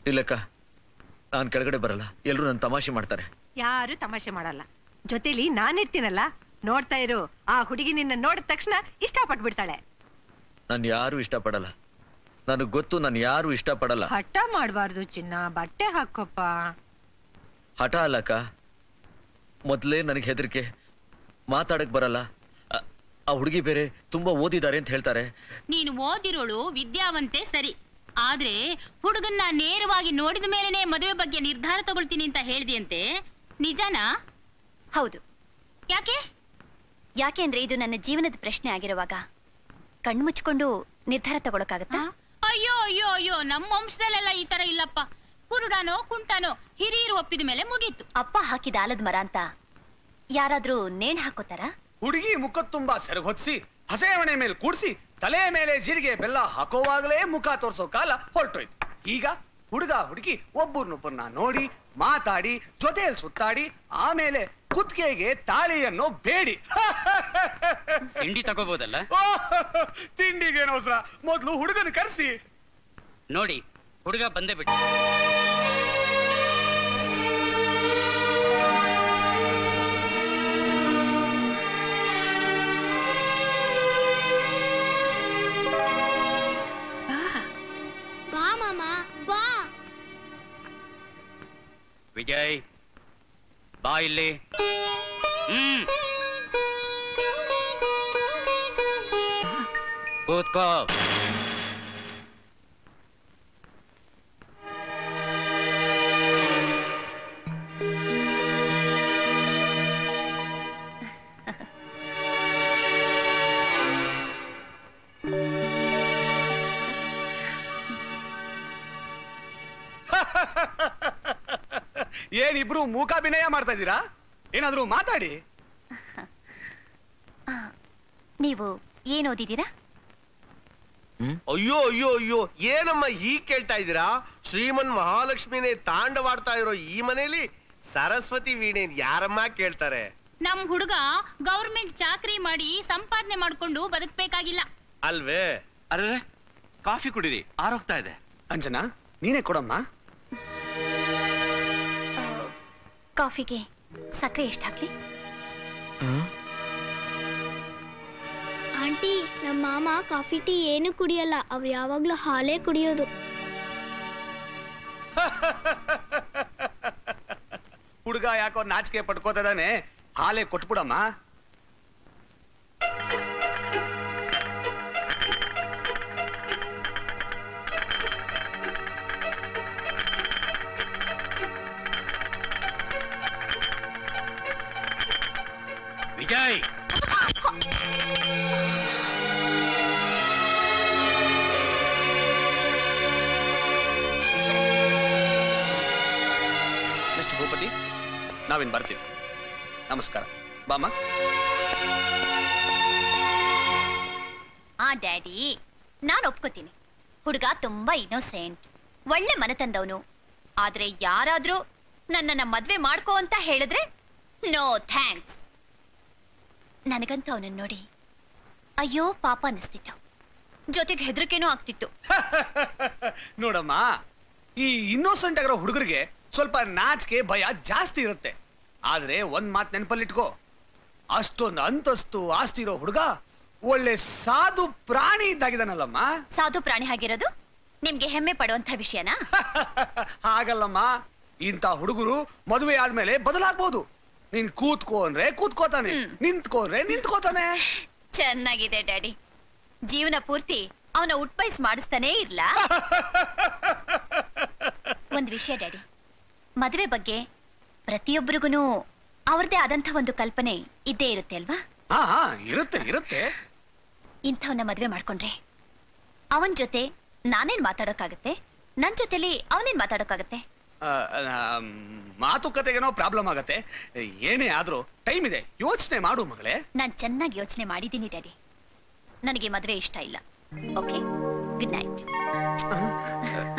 ಇಲ್ಲಕ್ಕ ನಾನು ಕೆಳಗಡೆ ಬರಲ್ಲ ಎಲ್ಲರೂ ನನ್ನ ತಮಾಷೆ ಮಾಡ್ತಾರೆ ಯಾರು ತಮಾಷೆ ಮಾಡಲ್ಲ ಜೊತೆಲಿ ನಾನಿರ್ತೀನಲ್ಲ ನೋಡ್ತಾ ಇರು ಆ ಹುಡುಗಿ ನಿನ್ನ ನೋಡಿದ ತಕ್ಷಣ ಇಷ್ಟಪಟ್ಬಿಡ್ತಾಳೆ ನಾನು ಯಾರು ಇಷ್ಟಪಡಲ್ಲ ನನಗೆ ಗೊತ್ತು ನಾನು ಯಾರು ಇಷ್ಟಪಡಲ್ಲ ಹಠ ಮಾಡಬಾರ್ದು ಚಿನ್ನ ಬಟ್ಟೆ ಹಾಕೋಪ್ಪ ಹಠ ಅಲ್ಲಕ್ಕ ಮೊದಲೇ ನನಗೆ ಹೆದರಿಕೆ ಮಾತಾಡಕ್ ಬರಲ್ಲ ಆ- ಆ ಹುಡುಗಿ ಬೇರೆ ತುಂಬಾ ಓದಿದ್ದಾರೆ ಅಂತ ಹೇಳ್ತಾರೆ ನೀನು ಓದಿರೋಳು ವಿದ್ಯಾವಂತೆ ಸರಿ ಆದ್ರೆ ಹುಡುಗನ್ನ ನೇರವಾಗಿ ನೋಡಿದ ಮೇಲೆನೆ ಮದುವೆ ಬಗ್ಗೆ ನಿರ್ಧಾರ ತಗೊಳ್ತೀನಿ ಅಂತ ಹೇಳ್ದಿಯಂತೆ ನಿಜನಾ ಹೌದು ಯಾಕೆ ಯಾಕೆಂದ್ರೆ ಇದು ನನ್ನ ಜೀವನದ ಪ್ರಶ್ನೆ ಆಗಿರುವಾಗ ಕಣ್ಮುಚ್ಕೊಂಡು ನಿರ್ಧಾರ ತಗೊಳಕಾಗತ್ತಾ ಅಯ್ಯೋ ಅಯ್ಯೋ ಅಯ್ಯೋ ನಮ್ಮ ವಂಶದಲ್ಲೆಲ್ಲ ಈ ತರ ಇಲ್ಲಪ್ಪ ಕುರುಡಾನೋ ಕುಂಟಾನೋ ಹಿರಿಯರು ಒಪ್ಪಿದ ಮೇಲೆ ಮುಗೀತು ಅಪ್ಪ ಹಾಕಿದ ಆಲದ ಮರ ಅಂತ ಯಾರಾದ್ರೂ ನೇಣ್ ಹಾಕೋತಾರ ಹುಡುಗಿ ಮುಖ ತುಂಬಾ ಸೆರಗೊತ್ಸಿ ಹಸೆಮಣೆ ಮೇಲೆ ಕೂಡ್ಸಿ ತಲೆ ಮೇಲೆ ಜೀರಿಗೆ ಬೆಲ್ಲ ಹಾಕೋವಾಗಲೇ ಮುಖ ತೋರ್ಸೋ ಕಾಲ ಹೊರಟೋಯ್ತು ಈಗ ಹುಡುಗ ಹುಡುಗಿ ಒಬ್ಬರನ್ನೊಬ್ಬರನ್ನ ನೋಡಿ ಮಾತಾಡಿ ಜೊತೆಯಲ್ಲಿ ಸುತ್ತಾಡಿ ಆಮೇಲೆ ಕುತ್ತಿಗೆಗೆ ತಾಳಿಯನ್ನು ಬೇಡಿ ತಿಂಡಿ ತಗೋಬೋದಲ್ಲ ತಿಂಡಿಗೇನು ಅವಸರ ಮೊದ್ಲು ಹುಡುಗನ ಕರೆಸಿ ನೋಡಿ ಹುಡುಗ ಬಂದೇ ಬಿಟ್ಟು ಬಾ ಮಾಮ ಬಾ ವಿಜಯ್ ಬಾ ಇಲ್ಲಿ ಹ್ಮ್ ಕೂತ್ಕೋ ಏನಿಬ್ರು ಮೂಕಾಭಿನಯ ಮಾಡ್ತಾ ಇದ್ದೀರಾ ಏನಾದ್ರೂ ಮಾತಾಡಿ ನೀವು ಏನ್ ಓದಿದ್ದೀರಾ ಅಯ್ಯೋ ಅಯ್ಯೋ ಅಯ್ಯೋ ಏನಮ್ಮ ಹೀಗ್ ಕೇಳ್ತಾ ಇದ್ದೀರಾ ಶ್ರೀಮನ್ ಮಹಾಲಕ್ಷ್ಮಿನೇ ತಾಂಡವಾಡ್ತಾ ಇರೋ ಈ ಮನೇಲಿ ಸರಸ್ವತಿ ವೀಣೆನ್ ಯಾರಮ್ಮ ಕೇಳ್ತಾರೆ ನಮ್ ಹುಡುಗ ಗೌರ್ಮೆಂಟ್ ಚಾಕ್ರಿ ಮಾಡಿ ಸಂಪಾದನೆ ಮಾಡ್ಕೊಂಡು ಬದುಕ್ಬೇಕಾಗಿಲ್ಲ ಅಲ್ವೇ ಅರೆ ಕಾಫಿ ಕುಡಿರಿ ಆರೋಗ್ತಾ ಇದೆ ಅಂಜನಾ ನೀನೇ ಕೊಡಮ್ಮ ಕಾಫಿಗೆ ಸಕ್ಕರೆ ಎಷ್ಟು ಹಾಕ್ಲಿ ಆಂಟಿ ನಮ್ಮ ಮಾಮ ಕಾಫಿ ಟೀ ಏನು ಕುಡಿಯಲ್ಲ ಅವ್ರು ಯಾವಾಗ್ಲೂ ಹಾಲೇ ಕುಡಿಯೋದು ಹುಡುಗ ಯಾಕೋ ನಾಚಿಕೆ ಪಡ್ಕೋತಿದ್ದಾನೆ ಹಾಲೇ ಕೊಟ್ಬಿಡಮ್ಮ ವಿಜಯ್ ಮಿಸ್ಟರ್ ಭೂಪತಿ ನಾವಿನ್ ಬರ್ತೀವಿ ನಮಸ್ಕಾರ ಬಾಮ್ಮ ಆ ಡ್ಯಾಡಿ ನಾನ್ ಒಪ್ಕೋತೀನಿ ಹುಡುಗ ತುಂಬಾ ಇನ್ನೋಸೆಂಟ್ ಒಳ್ಳೆ ಮನತಂದವನು ಆದ್ರೆ ಯಾರಾದ್ರೂ ನನ್ನನ್ನ ಮದ್ವೆ ಮಾಡ್ಕೋ ಅಂತ ಹೇಳಿದ್ರೆ ನೋ ಥ್ಯಾಂಕ್ಸ್ ನನಗಂತೂ ಅವನನ್ನ ನೋಡಿ ಅಯ್ಯೋ ಪಾಪ ಅನಿಸ್ತಿತ್ತು ಜೊತೆಗೆ ಹೆದರಿಕೆನೂ ಆಗ್ತಿತ್ತು ನೋಡಮ್ಮ ಈ ಇನ್ನೋಸೆಂಟ್ ಆಗಿರೋ ಹುಡುಗರಿಗೆ ಸ್ವಲ್ಪ ನಾಚಿಕೆ ಭಯ ಜಾಸ್ತಿ ಇರುತ್ತೆ ಆದ್ರೆ ಒಂದ್ ಮಾತ್ ನೆನಪಲ್ಲಿಟ್ಕೋ ಅಷ್ಟೊಂದು ಅಂತಸ್ತು ಆಸ್ತಿ ಇರೋ ಹುಡುಗ ಒಳ್ಳೆ ಸಾಧು ಪ್ರಾಣಿ ಇದ್ದಾಗಿದ್ದಾನಲ್ಲಮ್ಮ ಸಾಧು ಪ್ರಾಣಿ ಆಗಿರೋದು ನಿಮ್ಗೆ ಹೆಮ್ಮೆ ಪಡುವಂತ ವಿಷಯನಾ ಹಾಗಲ್ಲಮ್ಮ ಇಂಥ ಹುಡುಗರು ಮದುವೆ ಆದ್ಮೇಲೆ ಬದಲಾಗ್ಬೋದು ನೀನ್ ಕೂತ್ಕೋ ಅಂದ್ರೆ ಕೂತ್ಕೋತಾನೆ ನಿಂತ್ಕೋ ಅಂದ್ರೆ ನಿಂತ್ಕೋತಾನೆ ಚೆನ್ನಾಗಿದೆ ಡ್ಯಾಡಿ ಜೀವನ ಪೂರ್ತಿ ಅವನ ಉಟ್ಪೈಸ್ ಮಾಡಿಸ್ತಾನೇ ಇರ್ಲಾ ಒಂದ್ ವಿಷಯ ಡ್ಯಾಡಿ ಮದುವೆ ಬಗ್ಗೆ ಪ್ರತಿಯೊಬ್ಬರಿಗೂ ಅವ್ರದೇ ಆದಂಥ ಒಂದು ಕಲ್ಪನೆ ಇದ್ದೇ ಇರುತ್ತೆ ಅಲ್ವಾ ಹಾ ಹಾ ಇರುತ್ತೆ ಇರುತ್ತೆ ಇಂಥವನ್ನ ಮದುವೆ ಮಾಡ್ಕೊಂಡ್ರೆ ಅವನ್ ಜೊತೆ ನಾನೇನ್ ಮಾತಾಡೋಕ್ಕಾಗತ್ತೆ ನನ್ ಜೊತೆಲಿ ಅವನೇನ್ ಮಾತಾಡೋಕ್ಕಾಗತ್ತೆ ಆ, ಆ, ಮಾತುಕತೆಗೇನೋ ಪ್ರಾಬ್ಲಮ್ ಆಗತ್ತೆ ಏನೇ ಆದ್ರೂ ಟೈಮ್ ಇದೆ ಯೋಚನೆ ಮಾಡು ಮಗಳೇ ನಾನ್ ಚೆನ್ನಾಗಿ ಯೋಚನೆ ಮಾಡಿದ್ದೀನಿ ಡ್ಯಾಡಿ ನನಗೆ ಮದುವೆ ಇಷ್ಟ ಇಲ್ಲ ಓಕೆ ಗುಡ್ ನೈಟ್